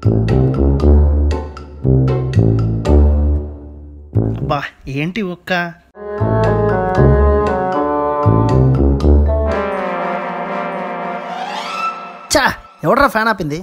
అబ్బా ఏంటి ఒక్క చా ఎవడరా ఫ్యాన్ ఆపింది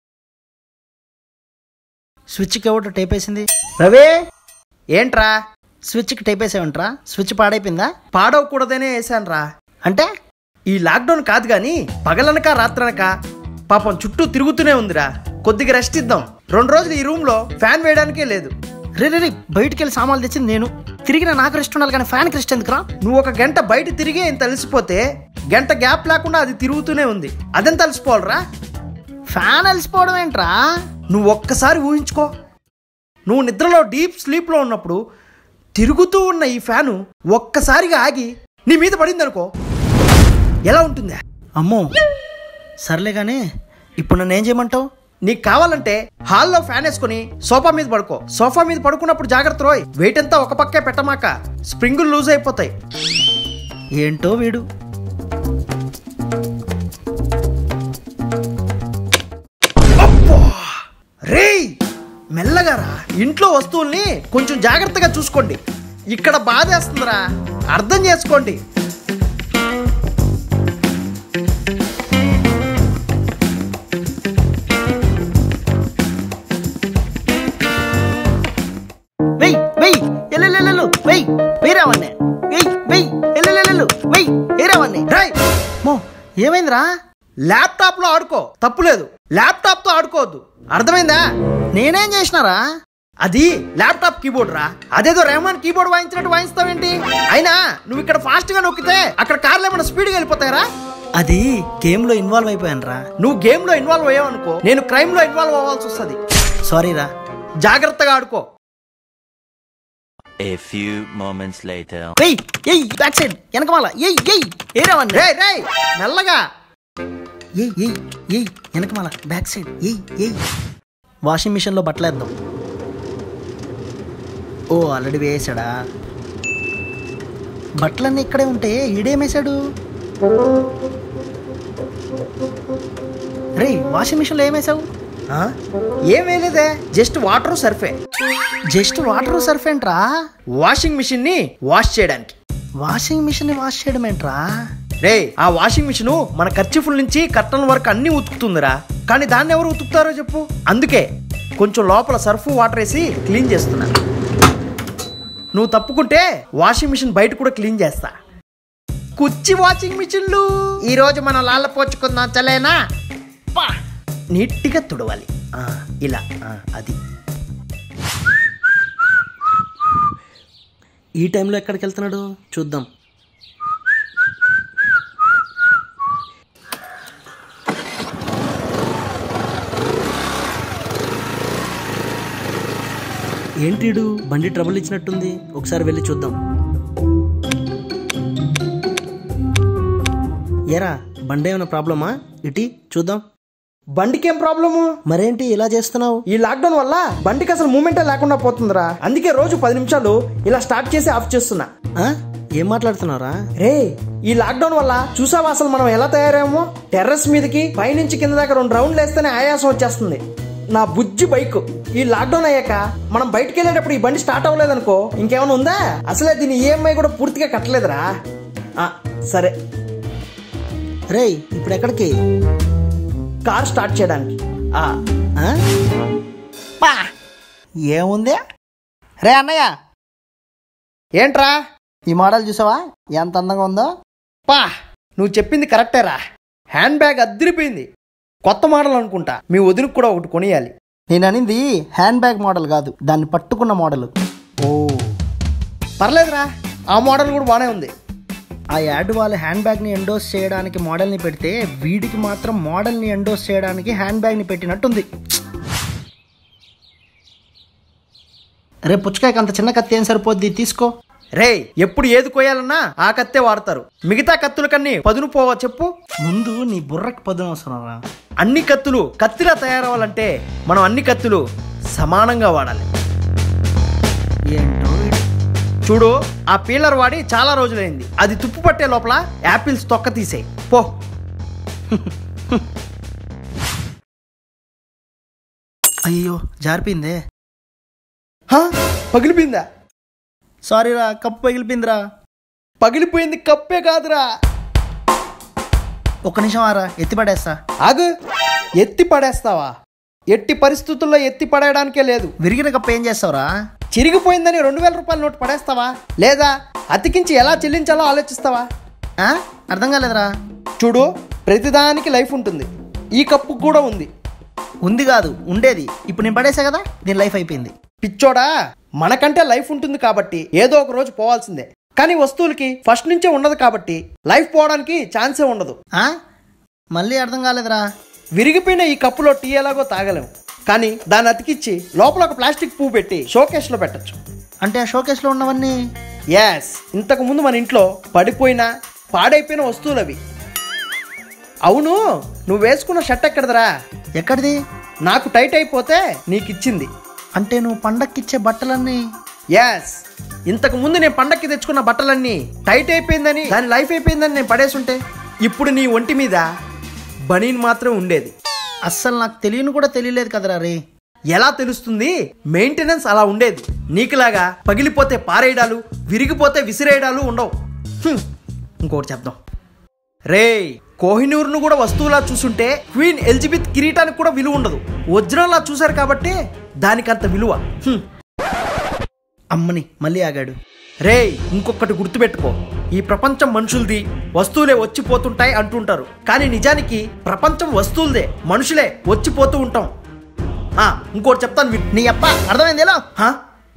స్విచ్కి ఎవడో టేప్ వేసింది రవి ఏంట్రా స్విచ్కి టేప్ వేసావంట్రా స్విచ్ పాడైపోయిందా పాడవకూడదనే వేసానురా అంటే ఈ లాక్డౌన్ కాదు గాని పగలనక రాత్రనక పాపం చుట్టూ తిరుగుతూనే ఉందిరా కొద్దిగా రెస్ట్ ఇద్దాం రెండు రోజులు ఈ రూమ్ లో ఫ్యాన్ వేయడానికే లేదు రే రే రే బయటికి వెళ్ళి సామాన్లు తెచ్చింది నేను తిరిగిన నాకు రెస్ట్ ఉండాలి కానీ ఫ్యాన్కి రెస్ట్ ఎందుకురా నువ్వు ఒక గంట బయట తిరిగి ఏం తలిసిపోతే గంట గ్యాప్ లేకుండా అది తిరుగుతూనే ఉంది అదెం తలిసిపోవాలరా ఫ్యాన్ అలసిపోవడం ఏంట్రా నువ్వు ఒక్కసారి ఊహించుకో నువ్వు నిద్రలో డీప్ స్లీప్లో ఉన్నప్పుడు తిరుగుతూ ఉన్న ఈ ఫ్యాను ఒక్కసారిగా ఆగి నీ మీద పడింది అనుకో ఎలా ఉంటుందా అమ్మో సర్లే కానీ ఇప్పుడు నన్ను ఏం చేయమంటావు నీకు కావాలంటే హాల్లో ఫ్యాన్ వేసుకొని సోఫా మీద పడుకో సోఫా మీద పడుకున్నప్పుడు జాగ్రత్త రోయ్ వెయిట్ అంతా ఒక పక్కే పెట్టమాక స్ప్రింగులు లూజ్ అయిపోతాయి ఏంటో వీడు రేయ్ మెల్లగా రా ఇంట్లో వస్తువుల్ని కొంచెం జాగ్రత్తగా చూసుకోండి ఇక్కడ బాధేస్తుందిరా అర్థం చేసుకోండి వెయ్ వెయ్ ఎల్లెల్లెల్లు వెయ్ వేరావన్నే వెయ్ వెయ్ ఎల్లెల్లెల్లు వెయ్ వేరావన్నే రేయ్ మో ఏమైందిరా ల్యాప్టాప్ లో ఆడుకో తప్పులేదు ల్యాప్టాప్ తో ఆడుకోవద్దు అర్థమైందా నేనేం చేసినారా అది ల్యాప్టాప్ కీబోర్డ్ రా అదేదో రెహమాన్ కీబోర్డ్ వాయించినట్టు వాయిస్తావేంటి అయినా నువ్వు ఇక్కడ ఫాస్ట్ గా నొక్కితే అక్కడ కార్లు ఏమైనా స్పీడ్ గా వెళ్ళిపోతాయరా అది గేమ్లో ఇన్వాల్వ్ అయిపోయానురా నువ్వు గేమ్ లో ఇన్వాల్వ్ అయ్యావు అనుకో నేను క్రైమ్ లో ఇన్వాల్వ్ అవ్వాల్సి వస్తుంది సారీరా జాగ్రత్తగా ఆడుకో A few moments later. వెయ్ ఎయ్ బ్యాక్ సైడ్ వెనకమాల ఎయ్ ఎయ్ ఏరావన్నే రేయ్ రేయ్ మెల్లగా ఏయ్ ఏయ్ ఏయ్ వెనకమాల బ్యాక్ సైడ్ ఏయ్ ఏయ్ వాషింగ్ మిషన్లో బట్టలు వేద్దాం ఓ ఆల్రెడీ వేసాడా బట్టలన్నీ ఇక్కడే ఉంటే ఈడేమేశాడు రే వాషింగ్ మిషన్లో ఏమేసావు ఆ? ఏం వేయలేదే జస్ట్ వాటర్ సర్ఫే జస్ట్ వాటర్ సర్ఫ్ ఏంట్రా వాషింగ్ మిషన్ ని వాష్ చేయడానికి వాషింగ్ మిషన్ వాష్ చేయడం ఏంట్రా రే ఆ వాషింగ్ మిషన్ మన ఖర్చుఫుల్ నుంచి కట్టల వరకు అన్ని ఉతుకుతుందిరా కానీ దాన్ని ఎవరు ఉతుకుతారో చెప్పు అందుకే కొంచెం లోపల సర్ఫ్ వాటర్ వేసి క్లీన్ చేస్తున్నా నువ్వు తప్పుకుంటే వాషింగ్ మిషన్ బయట కూడా క్లీన్ చేస్తా కుచ్చి వాషింగ్ మిషన్లు ఈ రోజు మనం లాల పోచుకుందాం చలేనా పా నీట్గా తుడవాలి ఆ, ఇలా ఆ, అది ఈ టైంలో ఎక్కడికి వెళ్తున్నాడు చూద్దాం ఏంటిడు బండి ట్రబుల్ ఇచ్చినట్టుంది ఒకసారి వెళ్ళి చూద్దాం ఏరా బండి ఏమైనా ప్రాబ్లమా ఇటీ చూద్దాం బండికి ఏం ప్రాబ్లము మరేంటి ఇలా చేస్తున్నావు ఈ లాక్డౌన్ వల్ల బండికి అసలు మూమెంటే లేకుండా పోతుందిరా అందుకే రోజు పది నిమిషాలు ఇలా స్టార్ట్ చేసి ఆఫ్ చేస్తున్నా ఆ? ఏం మాట్లాడుతున్నారా రే ఈ లాక్డౌన్ వల్ల చూసావా అసలు మనం ఎలా తయారామో టెర్రస్ మీదకి పైనుంచి కింద దాకా రెండు రౌండ్లు వేస్తేనే ఆయాసం వచ్చేస్తుంది నా బుజ్జి బైక్ ఈ లాక్డౌన్ అయ్యాక మనం బయటికి వెళ్ళేటప్పుడు ఈ బండి స్టార్ట్ అవ్వలేదనుకో ఇంకేమైనా ఉందా అసలే దీని ఈఎంఐ కూడా పూర్తిగా కట్టలేదురా ఆ, సరే రేయ్ ఇప్పుడు ఎక్కడికి కార్ స్టార్ట్ చేయడానికి ఆ, ఆ? పా ఏముంది రే అన్నయ్య ఏంట్రా ఈ మోడల్ చూసావా ఎంత అందంగా ఉందో పా నువ్వు చెప్పింది కరెక్టేరా హ్యాండ్ బ్యాగ్ అద్దరిపోయింది కొత్త మోడల్ అనుకుంటా మీ వదినకు కూడా ఒకటి కొనియాలి నేను అనింది హ్యాండ్ బ్యాగ్ మోడల్ కాదు దాన్ని పట్టుకున్న మోడల్ ఓ పర్లేదురా ఆ మోడల్ కూడా బాగానే ఉంది ఆ యాడ్ వాళ్ళు హ్యాండ్ బ్యాగ్ని ఎండోస్ చేయడానికి మోడల్ని పెడితే వీడికి మాత్రం మోడల్ని ఎండోస్ చేయడానికి హ్యాండ్ బ్యాగ్ని పెట్టినట్టుంది రేపు పుచ్చకాయకి అంత చిన్న కత్తి ఏం సరిపోద్ది తీసుకో రే ఎప్పుడు ఏది కోయాలన్నా ఆ కత్తే వాడతారు మిగతా కత్తుల కన్నీ పదును పోవా చెప్పు ముందు నీ బుర్రకి పదును అవసరం రా అన్ని కత్తులు కత్తిలా తయారవ్వాలంటే మనం అన్ని కత్తులు సమానంగా వాడాలి ఏంటో వీడు. చూడు ఆ పీలర్ వాడి చాలా రోజులైంది అది తుప్పు పట్టే లోపల యాపిల్స్ తొక్క తీసేయి పో అయ్యో జారిపోయిందే హా? పగిలిపోయిందా సారీ రా కప్పు పగిలిపోయిందిరా పగిలిపోయింది కప్పే కాదురా ఒక్క నిమిషం ఆరా ఎత్తి పడేస్తా ఆగు ఎత్తి పడేస్తావా ఎట్టి పరిస్థితుల్లో ఎత్తి పడేయడానికే లేదు విరిగిన కప్పు ఏం చేస్తావురా చిరిగిపోయిందని రెండు వేల రూపాయల నోటు పడేస్తావా లేదా అతికించి ఎలా చెల్లించాలో ఆలోచిస్తావా ఆ? అర్థం కాలేదురా చూడు ప్రతిదానికి లైఫ్ ఉంటుంది ఈ కప్పు కూడా ఉంది ఉంది కాదు ఉండేది ఇప్పుడు నేను పడేసా కదా దీని లైఫ్ అయిపోయింది పిచ్చోడా మనకంటే లైఫ్ ఉంటుంది కాబట్టి ఏదో ఒక రోజు పోవాల్సిందే కానీ వస్తువులకి ఫస్ట్ నుంచే ఉండదు కాబట్టి లైఫ్ పోవడానికి ఛాన్సే ఉండదు ఆ? మళ్ళీ అర్థం కాలేదురా విరిగిపోయిన ఈ కప్పులో టీ ఎలాగో తాగలేము కానీ దాన్ని అతికిచ్చి లోపల ఒక ప్లాస్టిక్ పువ్వు పెట్టి షోకేస్లో పెట్టచ్చు అంటే ఆ షోకేస్లో ఉన్నవన్నీ ఎస్ ఇంతకు ముందు మన ఇంట్లో పడిపోయిన పాడైపోయిన వస్తువులు అవి అవును నువ్వు వేసుకున్న షర్ట్ ఎక్కడదరా ఎక్కడిది నాకు టైట్ అయిపోతే నీకు ఇచ్చింది అంటే నువ్వు పండక్కిచ్చే బట్టలన్నీ ఎస్ ఇంతకు ముందు నేను పండక్కి తెచ్చుకున్న బట్టలన్నీ టైట్ అయిపోయిందని దాని లైఫ్ అయిపోయిందని నేను పడేసుంటే ఇప్పుడు నీ ఒంటి మీద బనీన్ మాత్రం ఉండేది అస్సలు నాకు తెలియని కూడా తెలియలేదు కదరా రే ఎలా తెలుస్తుంది మెయింటెనెన్స్ అలా ఉండేది నీకులాగా పగిలిపోతే పారేయడాలు విరిగిపోతే విసిరేయడాలు ఉండవు హ్మ్. ఇంకోటి చెప్దాం రే కోహినూర్ను కూడా వస్తువులా చూసుంటే క్వీన్ ఎలిజబెత్ కిరీటానికి కూడా విలువ ఉండదు ఒరిజినల్లా చూశారు కాబట్టి దానికంత విలువ హ్మ్. అమ్మని మళ్ళీ ఆగాడు రే ఇంకొకటి గుర్తుపెట్టుకో ఈ ప్రపంచం మనుషులది వస్తువులే వచ్చిపోతుంటాయి అంటుంటారు కానీ నిజానికి ప్రపంచం వస్తువులదే మనుషులే వచ్చిపోతూ ఉంటాం ఆ, ఇంకోటి చెప్తాను విను. నీ అప్ప అర్థమైంది ఎలా హా?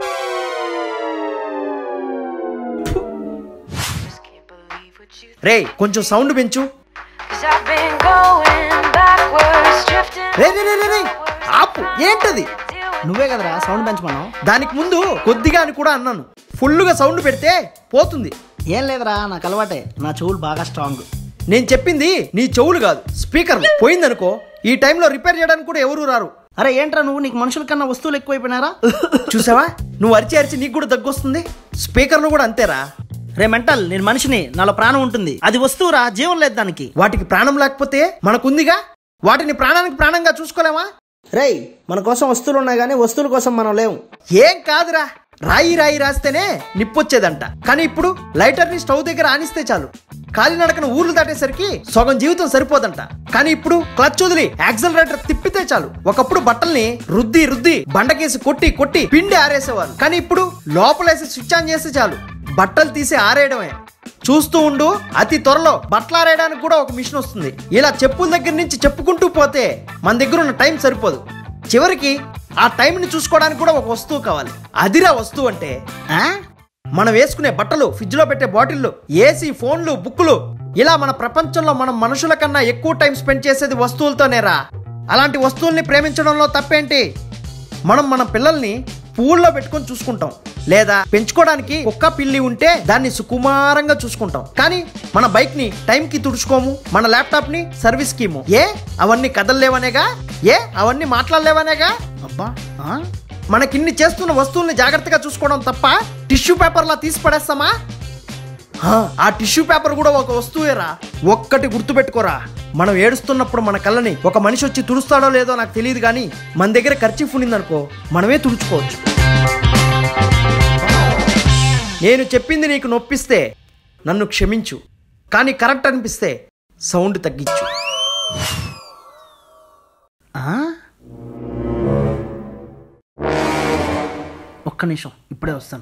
రే కొంచెం సౌండ్ పెంచు Cause I've been going backwards, drifting. రే రే రే రే రే ఆపు ఏంటది నువ్వే కదరా సౌండ్ పెంచమన్నావు దానికి ముందు కొద్దిగా అని కూడా అన్నాను ఫుల్గా సౌండ్ పెడితే పోతుంది ఏం లేదురా నాకు అలవాటే నా చెవులు బాగా స్ట్రాంగ్ నేను చెప్పింది నీ చెవులు కాదు స్పీకర్ పోయిందనుకో ఈ టైంలో రిపేర్ చేయడానికి కూడా ఎవరు రారు అరే ఏంట్రా నువ్వు నీకు మనుషుల కన్నా వస్తువులు ఎక్కువైపోయినారా చూసావా నువ్వు అరిచి అరిచి నీకు కూడా దగ్గొస్తుంది స్పీకర్లు కూడా అంతేరా రే మెంటల్ నేను మనిషిని నాలో ప్రాణం ఉంటుంది అది వస్తువురా జీవం లేదు దానికి వాటికి ప్రాణం లేకపోతే మనకుందిగా వాటిని ప్రాణానికి ప్రాణంగా చూసుకోలేమా రేయ్ మన కోసం వస్తువులు ఉన్నాయి కానీ వస్తువుల కోసం మనం లేవు ఏం కాదురా రాయి రాయి రాస్తేనే నిప్పొచ్చేదంట కానీ ఇప్పుడు లైటర్ ని స్టవ్ దగ్గర ఆనిస్తే చాలు కాలినడకన ఊర్లు దాటేసరికి సగం జీవితం సరిపోదంట కానీ ఇప్పుడు క్లచ్ వదిలి యాక్సలరేటర్ తిప్పితే చాలు ఒకప్పుడు బట్టల్ని రుద్ది రుద్ది బండకేసి కొట్టి కొట్టి పిండి ఆరేసేవారు కానీ ఇప్పుడు లోపలేసి స్విచ్ ఆన్ చేస్తే చాలు బట్టలు తీసి ఆరేయడమే చూస్తూ ఉండు అతి త్వరలో బట్టలు ఆరేయడానికి కూడా ఒక మిషన్ వస్తుంది ఇలా చెప్పుల దగ్గర నుంచి చెప్పుకుంటూ పోతే మన దగ్గర ఉన్న టైం సరిపోదు చివరికి ఆ టైంని చూసుకోవడానికి కూడా ఒక వస్తువు కావాలి అదిరా వస్తువు అంటే ఆ? మనం వేసుకునే బట్టలు ఫ్రిడ్జ్ లో పెట్టే బాటిల్లు ఏసీ ఫోన్లు బుక్కులు ఇలా మన ప్రపంచంలో మనం మనుషుల కన్నా ఎక్కువ టైం స్పెండ్ చేసేది వస్తువులతోనేరా అలాంటి వస్తువుల్ని ప్రేమించడంలో తప్పేంటి మనం మన పిల్లల్ని పూల్లో పెట్టుకొని చూసుకుంటాం లేదా పెంచుకోవడానికి కుక్క పిల్లి ఉంటే దాన్ని సుకుమారంగా చూసుకుంటాం కానీ మన బైక్ ని టైం కి తుడుచుకోము మన ల్యాప్టాప్ ని సర్వీస్ కీము ఏ అవన్నీ కదలలేవనేగా ఏ అవన్నీ మాట్లాడలేవనేగా అబ్బా ఆ? మనకిన్ని చేస్తున్న వస్తువుల్ని జాగ్రత్తగా చూసుకోవడం తప్ప టిష్యూ పేపర్లా తీసి పడేస్తామా హా, ఆ టిష్యూ పేపర్ కూడా ఒక వస్తువేరా ఒక్కటి గుర్తుపెట్టుకోరా మనం ఏడుస్తున్నప్పుడు మన కళ్ళని ఒక మనిషి వచ్చి తుడుస్తాడో లేదో నాకు తెలియదు కానీ మన దగ్గర ఖర్చు ఉన్నిందనుకో మనమే తుడుచుకోవచ్చు నేను చెప్పింది నీకు నొప్పిస్తే నన్ను క్షమించు కానీ కరెక్ట్ అనిపిస్తే సౌండ్ తగ్గించు ఆ? ఒక్క నిమిషం ఇప్పుడే వస్తాను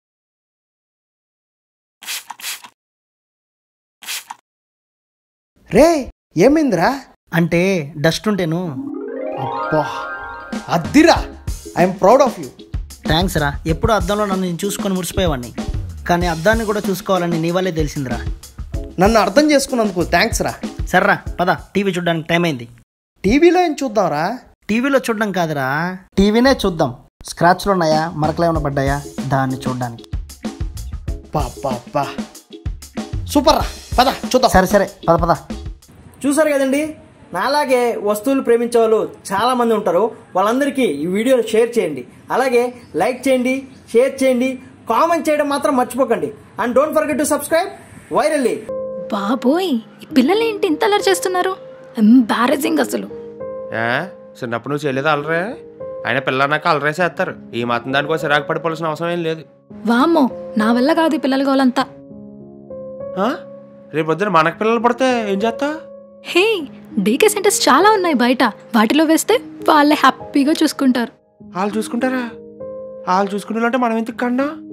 రే ఏమైందిరా అంటే డస్ట్ ఉంటేను అబ్బా అద్దిరా I'm proud of you thanks రా ఎప్పుడు అద్దంలో నన్ను నేను చూసుకొని మురిసిపోయేవాడిని కానీ అద్దాన్ని కూడా చూసుకోవాలని నీ వల్లే తెలిసిందిరా నన్ను అర్థం చేసుకున్నందుకు థ్యాంక్స్ రా సర్రా పద టీవీ చూడడానికి టైం అయింది టీవీలో ఏం చూద్దాంరా టీవీలో చూడడం కాదురా టీవీనే చూద్దాం స్క్రాచ్లు ఉన్నాయా మరకలు ఏమైనా పడ్డాయా దాన్ని చూడడానికి పాపా సూపర్ రా పద చూద్దాం సరే సరే పద పద చూసారు కదండి నాలాగే వస్తువులు ప్రేమించే వాళ్ళు చాలా మంది ఉంటారు వాళ్ళందరికీ ఈ వీడియోని షేర్ చేయండి అలాగే లైక్ చేయండి షేర్ చేయండి కామెంట్ చేయడం మాత్రం మర్చిపోకండి and don't forget to subscribe వైరల్లీ బాబోయ్ ఈ పిల్లలు ఏంటి ఇంత అలర్ చేస్తున్నారు ఎంబారసింగ్ అసలు ఏ చిన్నప్పుడు నువ్వు చేయలేదు అలరే ఆయన పిల్లన్నాక అలరేసేస్తారు ఈ మాత్రం దానికోసం సిరాకు పడిపోవాల్సిన అవసరం ఏం లేదు వామ్మో నా వల్ల కాదు ఈ పిల్లల గోలంతా ఆ? రేపు పొద్దున మనకు పిల్లలు పడితే ఏం చేస్తా హే డీకే సెంటర్స్ చాలా ఉన్నాయి బయట వాటిలో వేస్తే వాళ్ళే హ్యాపీగా చూసుకుంటారు వాళ్ళు చూసుకుంటారా వాళ్ళు చూసుకుంటారంటే మనం ఎందుకు కన్నా